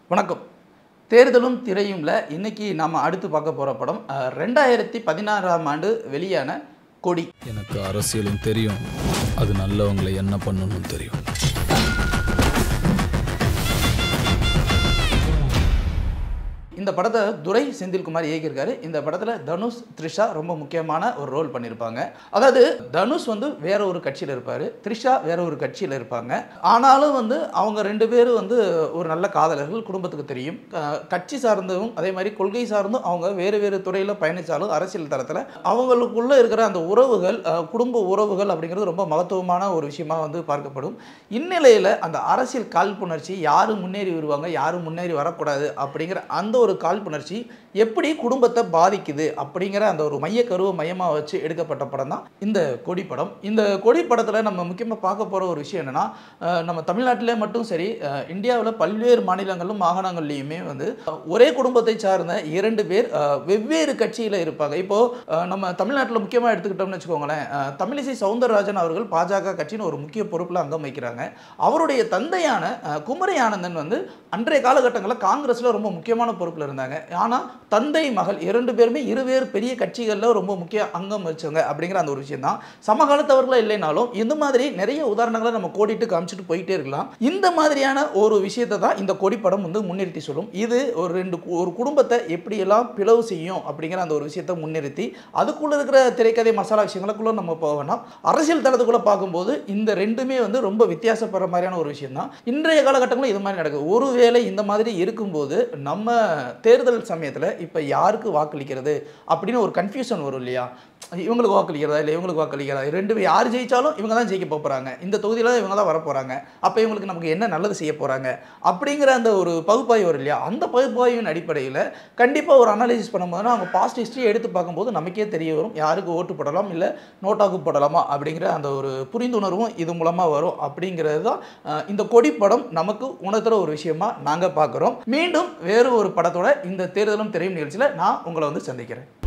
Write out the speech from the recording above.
வணக்கம் தேர்தலும் திரையும்ல இன்னைக்கு நாம அடுத்து பார்க்க போற படம் அஹ், ரெண்டாயிரத்தி பதினாறாம் ஆண்டு வெளியான கொடி எனக்கு அரசியலும் தெரியும் அது நல்லவங்களை என்ன பண்ணணும்னு தெரியும் இந்த படத்தை துரை செந்தில்குமார் இயக்கியிருக்காரு இந்த படத்தில் தனுஷ் த்ரிஷா ரொம்ப முக்கியமான ஒரு ரோல் பண்ணியிருப்பாங்க அதாவது தனுஷ் வந்து வேற ஒரு கட்சியில் இருப்பார் த்ரிஷா வேற ஒரு கட்சியில் இருப்பாங்க ஆனாலும் வந்து அவங்க ரெண்டு பேரும் வந்து ஒரு நல்ல காதலர்கள் குடும்பத்துக்கு தெரியும் க- கட்சி சார்ந்தும் அதே மாதிரி கொள்கை சார்ந்தும் அவங்க வேறு வேறு துறையில் பயணித்தாலும் அரசியல் தரத்தில் அவங்களுக்குள்ள இருக்கிற அந்த உறவுகள் அஹ், குடும்ப உறவுகள் அப்படிங்கிறது ரொம்ப மகத்துவமான ஒரு விஷயமா வந்து பார்க்கப்படும் இந்நிலையில் அந்த அரசியல் காழ்ப்புணர்ச்சி யாரு முன்னேறி வருவாங்க யாரு முன்னேறி வரக்கூடாது அப்படிங்கிற அந்த ஒரு காழ்ப்புணர்ச்சி எப்படி குடும்பத்தை பாதிக்குது அப்படிங்கிற அந்த ஒரு மைய கருவை மையமாக வச்சு எடுக்கப்பட்ட படம் தான் இந்த கொடி படம் இந்த கொடி படத்தில் நம்ம முக்கியமாக பார்க்க போகிற ஒரு விஷயம் என்னன்னா அஹ், நம்ம தமிழ்நாட்டிலே மட்டும் சரி இந்தியாவில் பல்வேறு மாநிலங்களிலும் மாகாணங்கள்லையுமே வந்து அஹ், ஒரே குடும்பத்தை சார்ந்த இரண்டு பேர் அஹ், வெவ்வேறு கட்சியில் இருப்பாங்க இப்போது நம்ம தமிழ்நாட்டில் முக்கியமாக எடுத்துக்கிட்டோம்னு வச்சுக்கோங்களேன் அஹ், தமிழிசை சவுந்தரராஜன் அவர்கள் பாஜக கட்சின்னு ஒரு முக்கிய பொறுப்பில் அங்கம் வகிக்கிறாங்க அவருடைய தந்தையான அஹ், குமரி ஆனந்தன் வந்து அன்றைய காலகட்டங்களில் காங்கிரஸில் ரொம்ப முக்கியமான பொறுப்பில் இருந்தாங்க ஆனால் தந்தை மகள் இரண்டு பேருமே இருவேறு பெரிய கட்சிகளில் ரொம்ப முக்கிய அங்கம் வச்சவங்க அப்படிங்கிற அந்த ஒரு விஷயம் தான் சமகாலத்தவர்களாக இல்லைனாலும் இந்த மாதிரி நிறைய உதாரணங்களை நம்ம கோடிட்டு காமிச்சிட்டு போயிட்டே இருக்கலாம் இந்த மாதிரியான ஒரு விஷயத்தை தான் இந்த கொடி படம் வந்து முன்னிறுத்தி சொல்லும் இது ஒரு ரெண்டு கு- ஒரு குடும்பத்தை எப்படியெல்லாம் பிளவு செய்யும் அப்படிங்கிற அந்த ஒரு விஷயத்தை முன்னிறுத்தி அதுக்குள்ளே இருக்கிற திரைக்கதை மசாலா விஷயங்களுக்குள்ள நம்ம போக வேணாம் அரசியல் தளத்துக்குள்ள பார்க்கும்போது இந்த ரெண்டுமே வந்து ரொம்ப வித்தியாசப்படுற மாதிரியான ஒரு விஷயம் தான் இன்றைய காலகட்டங்களில் இது மாதிரி நடக்குது ஒருவேளை இந்த மாதிரி இருக்கும்போது நம்ம தேர்தல் சமயத்தில் இப்போ யாருக்கு வாக்களிக்கிறது அப்படின்னு ஒரு கன்ஃபியூஷன் வரும் இல்லையா இவங்களுக்கு வாக்களிக்கிறதா இல்லை இவங்களுக்கு வாக்களிக்கிறதா ரெண்டு பேர் யார் ஜெயிச்சாலும் இவங்க தான் ஜெயிக்க போகிறாங்க இந்த தொகுதியில் இவங்க தான் வர போகிறாங்க அப்போ இவங்களுக்கு நமக்கு என்ன நல்லது செய்ய போகிறாங்க அப்படிங்கிற அந்த ஒரு பகுப்பாய்வு வரும் இல்லையா அந்த பகுப்பாய்வின் அடிப்படையில் கண்டிப்பாக ஒரு அனாலிசிஸ் பண்ணும்போது அவங்க பாஸ்ட் ஹிஸ்ட்ரி எடுத்து பார்க்கும்போது நமக்கே தெரிய வரும் யாருக்கு ஓட்டு போடலாம் இல்லை நோட்டாக்கு போடலாமா அப்படிங்கிற அந்த ஒரு புரிந்துணர்வும் இது மூலமாக வரும் அப்படிங்கிறது தான் அஹ், இந்த கொடி படம் நமக்கு உணர்த்துற ஒரு விஷயமா நாங்கள் பார்க்குறோம் மீண்டும் வேறு ஒரு படத்தோட இந்த தேர்தலும் தெரியும் நிகழ்ச்சியில் நான் உங்களை வந்து சந்திக்கிறேன்